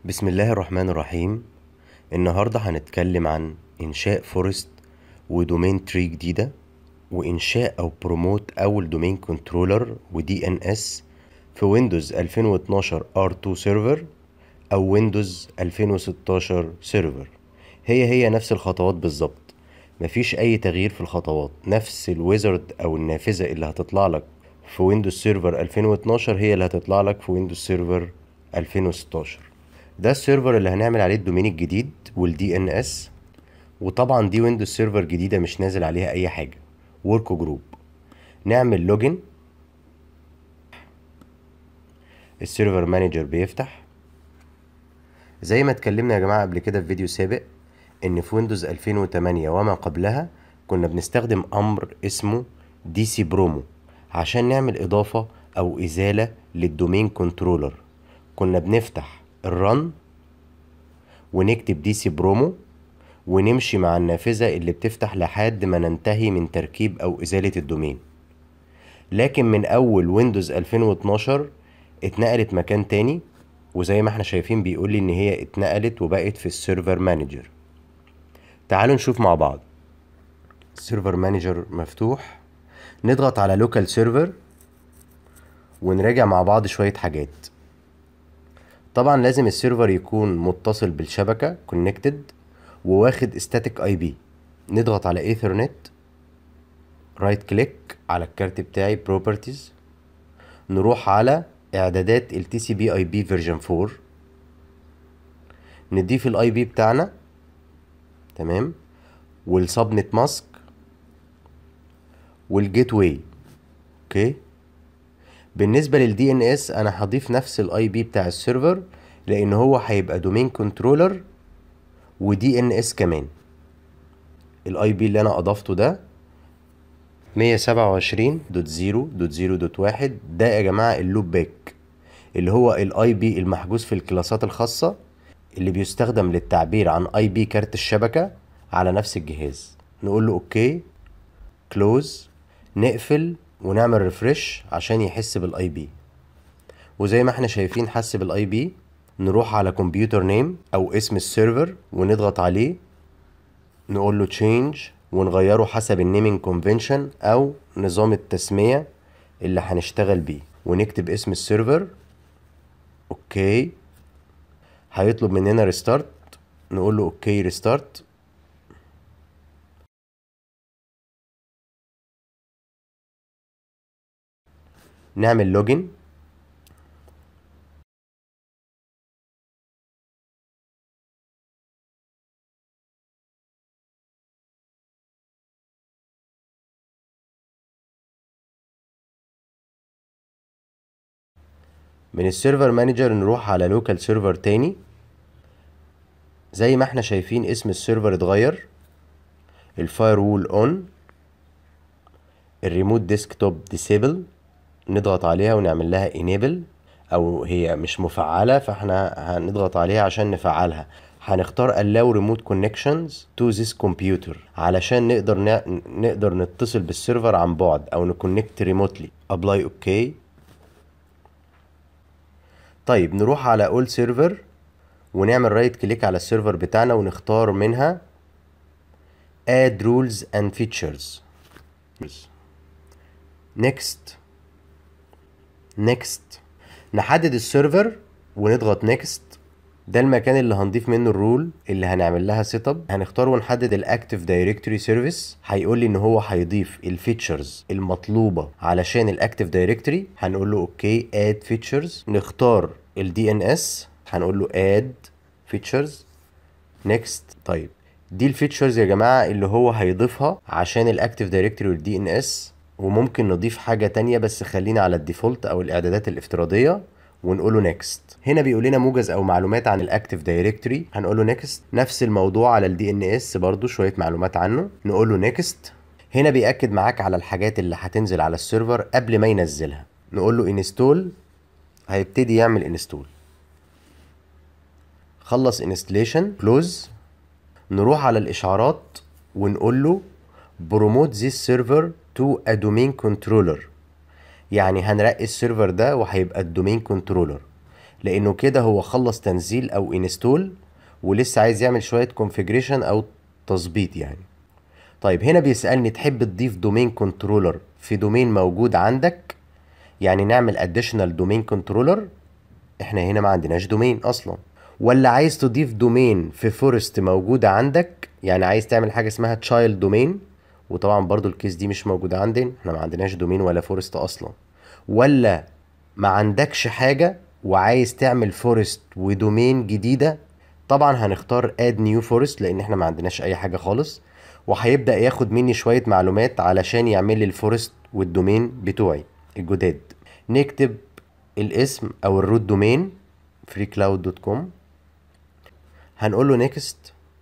بسم الله الرحمن الرحيم النهاردة هنتكلم عن إنشاء فورست ودومين تري جديدة وإنشاء أو بروموت أول دومين كنترولر ودي ان اس في ويندوز 2012 R2 سيرفر أو ويندوز 2016 سيرفر هي هي نفس الخطوات بالظبط مفيش أي تغيير في الخطوات نفس الويزرد أو النافذة اللي هتطلع لك في ويندوز سيرفر 2012 هي اللي هتطلع لك في ويندوز سيرفر 2016 ده السيرفر اللي هنعمل عليه الدومين الجديد والدي ان اس وطبعا دي ويندوز سيرفر جديده مش نازل عليها اي حاجه ورك جروب نعمل لوجن السيرفر مانجر بيفتح زي ما اتكلمنا يا جماعه قبل كده في فيديو سابق ان في ويندوز 2008 وما قبلها كنا بنستخدم امر اسمه دي سي برومو عشان نعمل اضافه او ازاله للدومين كنترولر كنا بنفتح الرن ونكتب دي سي برومو ونمشي مع النافذة اللي بتفتح لحد ما ننتهي من تركيب أو إزالة الدومين لكن من أول ويندوز 2012 اتنقلت مكان تاني وزي ما احنا شايفين بيقول لي إن هي اتنقلت وبقت في السيرفر مانجر تعالوا نشوف مع بعض السيرفر مانجر مفتوح نضغط على لوكال سيرفر ونراجع مع بعض شوية حاجات طبعا لازم السيرفر يكون متصل بالشبكة كونكتد وواخد static اي بي نضغط على ايثرنت رايت كليك على الكارت بتاعي بروبرتيز نروح على اعدادات ال TCP IP version 4 نضيف الاي بي بتاعنا تمام والسبنت ماسك والجيت واي اوكي بالنسبه للدي ان اس انا هضيف نفس الاي بي بتاع السيرفر لان هو هيبقى دومين كنترولر ودي ان اس كمان الاي بي اللي انا اضفته ده 127.0.0.1 ده يا جماعه اللوب باك اللي هو الاي بي المحجوز في الكلاسات الخاصه اللي بيستخدم للتعبير عن اي بي كارت الشبكه على نفس الجهاز نقول له اوكي كلوز نقفل ونعمل ريفرش عشان يحس بالاي بي وزي ما احنا شايفين حس بالاي بي نروح على كمبيوتر نيم او اسم السيرفر ونضغط عليه نقول له تشينج ونغيره حسب النيمينج كونفنشن او نظام التسميه اللي هنشتغل بيه ونكتب اسم السيرفر اوكي هيطلب مننا ريستارت نقول له اوكي ريستارت نعمل لوجن من السيرفر مانجر نروح على لوكال سيرفر تاني زي ما احنا شايفين اسم السيرفر اتغير الفاير وول اون الريموت ديسكتوب ديسيبل نضغط عليها ونعمل لها enable او هي مش مفعلة فاحنا هنضغط عليها عشان نفعلها هنختار allow remote connections to this computer علشان نقدر ن... نقدر نتصل بالسيرفر عن بعد او نكونكت ريموتلي apply ok طيب نروح على all server ونعمل رايت كليك على السيرفر بتاعنا ونختار منها add rules and features next next نحدد السيرفر ونضغط next ده المكان اللي هنضيف منه الرول اللي هنعمل لها سيت اب هنختار ونحدد الاكتيف دايركتوري سيرفيس هيقول لي ان هو هيضيف الفيتشرز المطلوبه علشان الاكتيف دايركتوري هنقول له اوكي اد فيتشرز نختار الدي ان اس هنقول له اد فيتشرز نيكست طيب دي الفيتشرز يا جماعه اللي هو هيضيفها عشان الاكتيف دايركتوري والدي ان اس وممكن نضيف حاجة تانية بس خلينا على الديفولت أو الإعدادات الافتراضية ونقوله نيكست هنا بيقول لنا موجز أو معلومات عن الأكتيف دايركتوري هنقوله نيكست نفس الموضوع على الدي ان اس برضو شوية معلومات عنه نقوله نيكست هنا بيأكد معاك على الحاجات اللي هتنزل على السيرفر قبل ما ينزلها نقول له انستول هيبتدي يعمل انستول خلص انستليشن كلوز نروح على الإشعارات ونقول له بروموت ذيس سيرفر تو ا دومين كنترولر يعني هنرقي السيرفر ده وهيبقى الدومين كنترولر لانه كده هو خلص تنزيل او انستول ولسه عايز يعمل شويه كونفيجريشن او تظبيط يعني طيب هنا بيسالني تحب تضيف دومين كنترولر في دومين موجود عندك يعني نعمل اديشنال دومين كنترولر احنا هنا ما عندناش دومين اصلا ولا عايز تضيف دومين في فورست موجوده عندك يعني عايز تعمل حاجه اسمها تشايلد دومين وطبعا برضو الكيس دي مش موجوده عندنا احنا ما عندناش دومين ولا فورست اصلا ولا ما عندكش حاجه وعايز تعمل فورست ودومين جديده طبعا هنختار اد نيو فورست لان احنا ما عندناش اي حاجه خالص وهيبدا ياخد مني شويه معلومات علشان يعمل لي الفورست والدومين بتوعي الجداد نكتب الاسم او الروت دومين freecloud.com هنقول له نيكست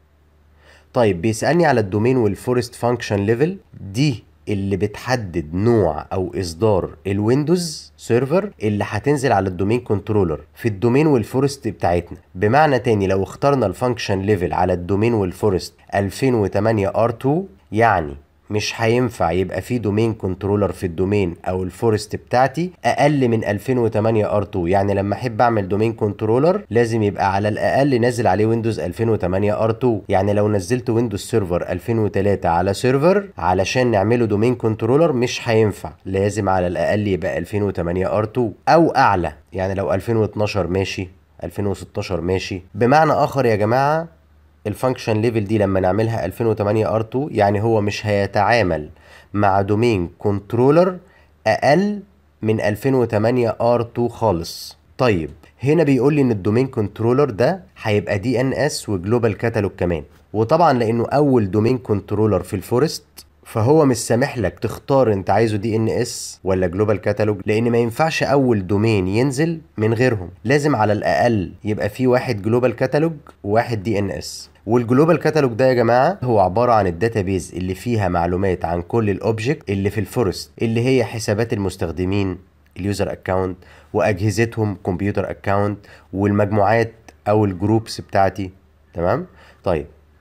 طيب بيسالني على الدومين والفورست فانكشن ليفل دي اللي بتحدد نوع او اصدار الويندوز سيرفر اللي هتنزل على الدومين كنترولر في الدومين والفورست بتاعتنا بمعنى تاني لو اخترنا الفانكشن ليفل على الدومين والفورست 2008 R2 يعني مش هينفع يبقى في دومين كنترولر في الدومين او الفورست بتاعتي اقل من 2008 R2 يعني لما احب اعمل دومين كنترولر لازم يبقى على الاقل نازل عليه ويندوز 2008 R2 يعني لو نزلت ويندوز سيرفر 2003 على سيرفر علشان نعمله دومين كنترولر مش هينفع لازم على الاقل يبقى 2008 R2 او اعلى يعني لو 2012 ماشي 2016 ماشي بمعنى اخر يا جماعه الفانكشن ليفل دي لما نعملها 2008 R2 يعني هو مش هيتعامل مع دومين كنترولر اقل من 2008 R2 خالص طيب هنا بيقول لي ان الدومين كنترولر ده هيبقى دي ان اس وجلوبال كاتالوج كمان وطبعا لانه اول دومين كنترولر في الفورست فهو مش سامح لك تختار انت عايزه دي ان اس ولا جلوبال كاتالوج لان ما ينفعش اول دومين ينزل من غيرهم لازم على الاقل يبقى في واحد جلوبال كاتالوج وواحد دي ان اس والجلوبال كاتالوج ده يا جماعه هو عباره عن الداتابيز اللي فيها معلومات عن كل الاوبجكت اللي في الفورست اللي هي حسابات المستخدمين اليوزر اكونت واجهزتهم كمبيوتر اكونت والمجموعات او الجروبس بتاعتي تمام طيب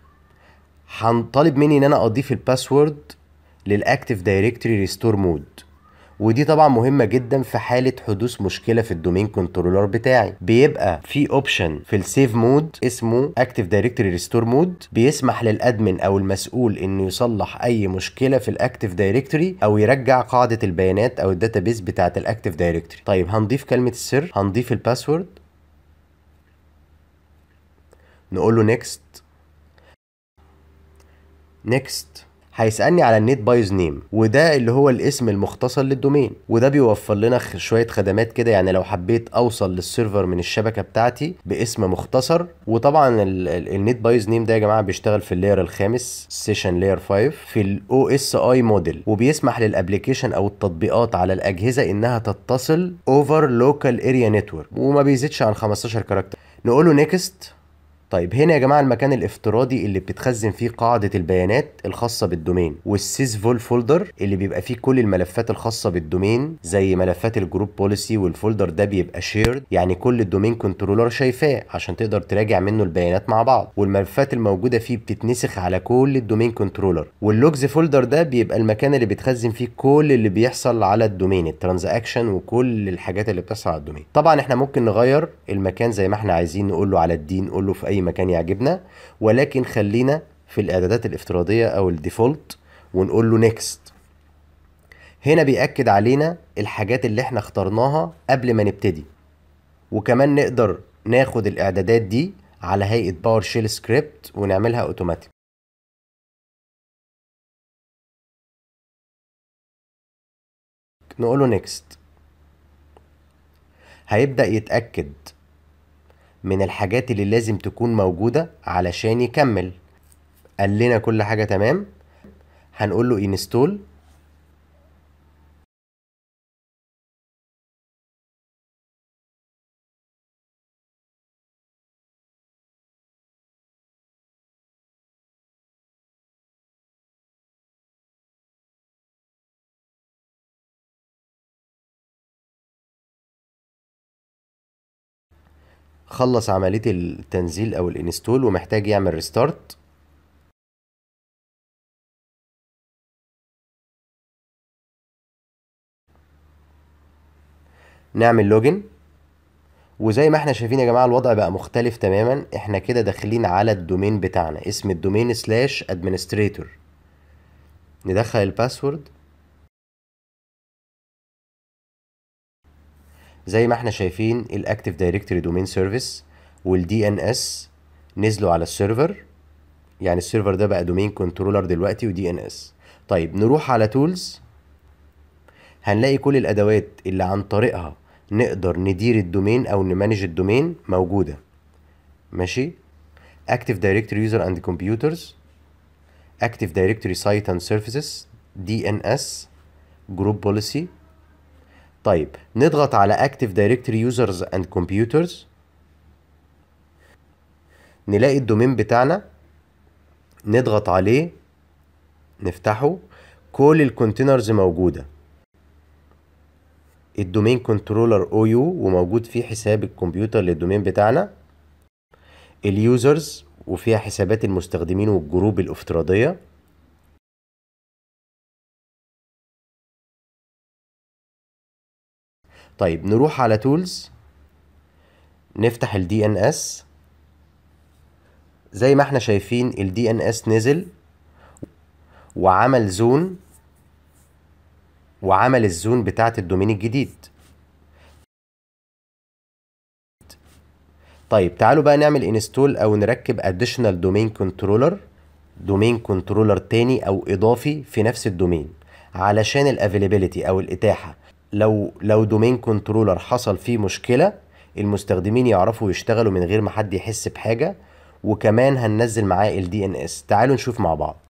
هنطالب مني ان انا اضيف الباسورد للاكتيف دايركتوري ريستور مود ودي طبعا مهمه جدا في حاله حدوث مشكله في الدومين كنترولر بتاعي بيبقى في اوبشن في السيف مود اسمه اكتيف دايركتوري ريستور مود بيسمح للادمن او المسؤول انه يصلح اي مشكله في الاكتيف دايركتوري او يرجع قاعده البيانات او الداتابيس بتاعه الاكتيف دايركتوري طيب هنضيف كلمه السر هنضيف الباسورد نقول له نيكست نيكست هيسالني على النت بايوز نيم وده اللي هو الاسم المختصر للدومين وده بيوفر لنا خ- شويه خدمات كده يعني لو حبيت اوصل للسيرفر من الشبكه بتاعتي باسم مختصر وطبعا النت بايوز نيم ده يا جماعه بيشتغل في اللاير الخامس سيشن لاير 5 في الاو اس اي موديل وبيسمح للابلكيشن او التطبيقات على الاجهزه انها تتصل اوفر لوكال اريا نتورك وما بيزيدش عن 15 كاركتر نقول له نيكست طيب هنا يا جماعه المكان الافتراضي اللي بتتخزن فيه قاعده البيانات الخاصه بالدومين والسيس فول فولدر اللي بيبقى فيه كل الملفات الخاصه بالدومين زي ملفات الجروب بوليسي والفولدر ده بيبقى شيرد يعني كل الدومين كنترولر شايفاه عشان تقدر تراجع منه البيانات مع بعض والملفات الموجوده فيه بتتنسخ على كل الدومين كنترولر واللوجز فولدر ده بيبقى المكان اللي بتخزن فيه كل اللي بيحصل على الدومين الترانزاكشن وكل الحاجات اللي بتحصل على الدومين طبعا احنا ممكن نغير المكان زي ما احنا عايزين نقول له على الدين نقول له في اي مكان يعجبنا ولكن خلينا في الاعدادات الافتراضيه او الديفولت ونقول له نيكست هنا بيأكد علينا الحاجات اللي احنا اخترناها قبل ما نبتدي وكمان نقدر ناخد الاعدادات دي على هيئه باور شيل سكريبت ونعملها اوتوماتيك نقول له نيكست هيبدأ يتأكد من الحاجات اللي لازم تكون موجودة علشان يكمل قال لنا كل حاجة تمام هنقول له انستول خلص عملية التنزيل أو الانستول ومحتاج يعمل ريستارت نعمل لوجن وزي ما احنا شايفين يا جماعة الوضع بقى مختلف تماما احنا كده داخلين على الدومين بتاعنا اسم الدومين سلاش ادمنستريتور ندخل الباسورد زي ما احنا شايفين الاكتيف دايركتوري دومين سيرفيس والدي ان اس نزلوا على السيرفر يعني السيرفر ده بقى دومين كنترولر دلوقتي ودي ان اس طيب نروح على تولز هنلاقي كل الادوات اللي عن طريقها نقدر ندير الدومين او نمانج الدومين موجوده ماشي Active Directory User and Computers Active Directory Site and Services DNS Group Policy طيب نضغط على Active Directory Users and Computers نلاقي الدومين بتاعنا نضغط عليه نفتحه كل الكونتينرز موجوده الدومين كنترولر او يو وموجود فيه حساب الكمبيوتر للدومين بتاعنا اليوزرز وفيها حسابات المستخدمين والجروب الافتراضية طيب نروح على تولز نفتح الدي ان اس زي ما احنا شايفين الدي ان اس نزل وعمل زون وعمل الزون بتاعة الدومين الجديد طيب تعالوا بقى نعمل انستول او نركب additional domain controller دومين كنترولر تاني او اضافي في نفس الدومين علشان الافيلابيلتي او الاتاحه لو لو دومين كنترولر حصل فيه مشكله المستخدمين يعرفوا يشتغلوا من غير ما حد يحس بحاجه وكمان هننزل معاه الدي ان اس تعالوا نشوف مع بعض